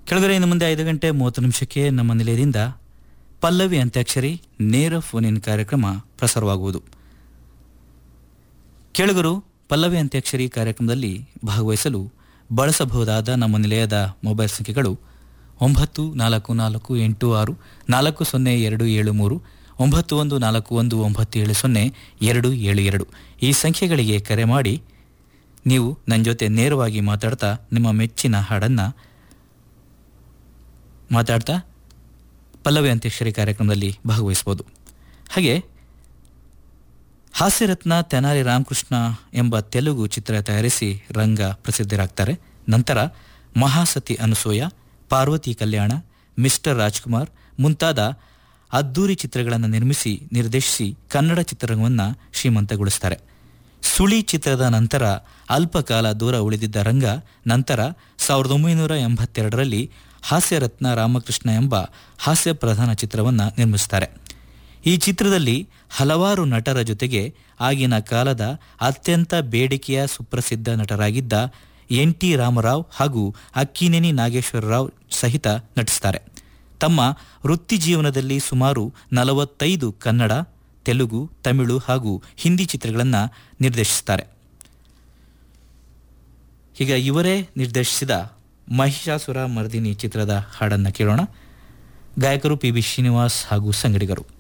ಕೆಳಗಡೆ ಇನ್ನು ಮುಂದೆ ಐದು ಗಂಟೆ ಮೂವತ್ತು ನಿಮಿಷಕ್ಕೆ ನಮ್ಮ ನಿಲಯದಿಂದ ಪಲ್ಲವಿ ಅಂತ್ಯಾಕ್ಷರಿ ನೇರ ಫೋನ್ ಇನ್ ಕಾರ್ಯಕ್ರಮ ಪ್ರಸಾರವಾಗುವುದು ಕೆಳಗರು ಪಲ್ಲವಿ ಅಂತ್ಯಾಕ್ಷರಿ ಕಾರ್ಯಕ್ರಮದಲ್ಲಿ ಭಾಗವಹಿಸಲು ಬಳಸಬಹುದಾದ ನಮ್ಮ ನಿಲಯದ ಮೊಬೈಲ್ ಸಂಖ್ಯೆಗಳು ಒಂಬತ್ತು ನಾಲ್ಕು ನಾಲ್ಕು ಎಂಟು ಆರು ನಾಲ್ಕು ಸೊನ್ನೆ ಎರಡು ಏಳು ಮೂರು ಒಂಬತ್ತು ಒಂದು ನಾಲ್ಕು ಒಂದು ಒಂಬತ್ತು ಏಳು ಸೊನ್ನೆ ಎರಡು ಏಳು ಎರಡು ಈ ಸಂಖ್ಯೆಗಳಿಗೆ ಕರೆ ಮಾಡಿ ನೀವು ನನ್ನ ಜೊತೆ ನೇರವಾಗಿ ಮಾತಾಡ್ತಾ ನಿಮ್ಮ ಮೆಚ್ಚಿನ ಹಾಡನ್ನು ಮಾತಾಡ್ತಾ ಪಲ್ಲವಿ ಅಂತ್ಯಾಕ್ಷರಿ ಕಾರ್ಯಕ್ರಮದಲ್ಲಿ ಭಾಗವಹಿಸ್ಬೋದು ಹಾಗೆ ಹಾಸ್ಯರತ್ನ ತೆನಾಲಿ ರಾಮಕೃಷ್ಣ ಎಂಬ ತೆಲುಗು ಚಿತ್ರ ತಯಾರಿಸಿ ರಂಗ ಪ್ರಸಿದ್ಧರಾಗ್ತಾರೆ ನಂತರ ಮಹಾಸತಿ ಅನಸೂಯ ಪಾರ್ವತಿ ಕಲ್ಯಾಣ ಮಿಸ್ಟರ್ ರಾಜ್ಕುಮಾರ್ ಮುಂತಾದ ಅದ್ದೂರಿ ಚಿತ್ರಗಳನ್ನು ನಿರ್ಮಿಸಿ ನಿರ್ದೇಶಿಸಿ ಕನ್ನಡ ಚಿತ್ರರಂಗವನ್ನು ಶ್ರೀಮಂತಗೊಳಿಸ್ತಾರೆ ಸುಳಿ ಚಿತ್ರದ ನಂತರ ಅಲ್ಪಕಾಲ ದೂರ ಉಳಿದಿದ್ದ ರಂಗ ನಂತರ ಸಾವಿರದ ಒಂಬೈನೂರ ಎಂಬತ್ತೆರಡರಲ್ಲಿ ಹಾಸ್ಯರತ್ನ ರಾಮಕೃಷ್ಣ ಎಂಬ ಹಾಸ್ಯ ಪ್ರಧಾನ ಚಿತ್ರವನ್ನು ನಿರ್ಮಿಸುತ್ತಾರೆ ಈ ಚಿತ್ರದಲ್ಲಿ ಹಲವಾರು ನಟರ ಜೊತೆಗೆ ಆಗಿನ ಕಾಲದ ಅತ್ಯಂತ ಬೇಡಿಕೆಯ ಸುಪ್ರಸಿದ್ಧ ನಟರಾಗಿದ್ದ ಎನ್ ಟಿ ರಾಮರಾವ್ ಹಾಗೂ ಅಕ್ಕಿನೇನಿ ನಾಗೇಶ್ವರರಾವ್ ಸಹಿತ ನಟಿಸುತ್ತಾರೆ ತಮ್ಮ ವೃತ್ತಿ ಜೀವನದಲ್ಲಿ ಸುಮಾರು ನಲವತ್ತೈದು ಕನ್ನಡ ತೆಲುಗು ತಮಿಳು ಹಾಗೂ ಹಿಂದಿ ಚಿತ್ರಗಳನ್ನು ನಿರ್ದೇಶಿಸುತ್ತಾರೆ ಈಗ ಇವರೇ ನಿರ್ದೇಶಿಸಿದ ಮಹಿಷಾಸುರ ಮರ್ದಿನಿ ಚಿತ್ರದ ಹಾಡನ್ನು ಕೇಳೋಣ ಗಾಯಕರು ಪಿ ಬಿ ಶ್ರೀನಿವಾಸ್ ಹಾಗೂ ಸಂಗಡಿಗರು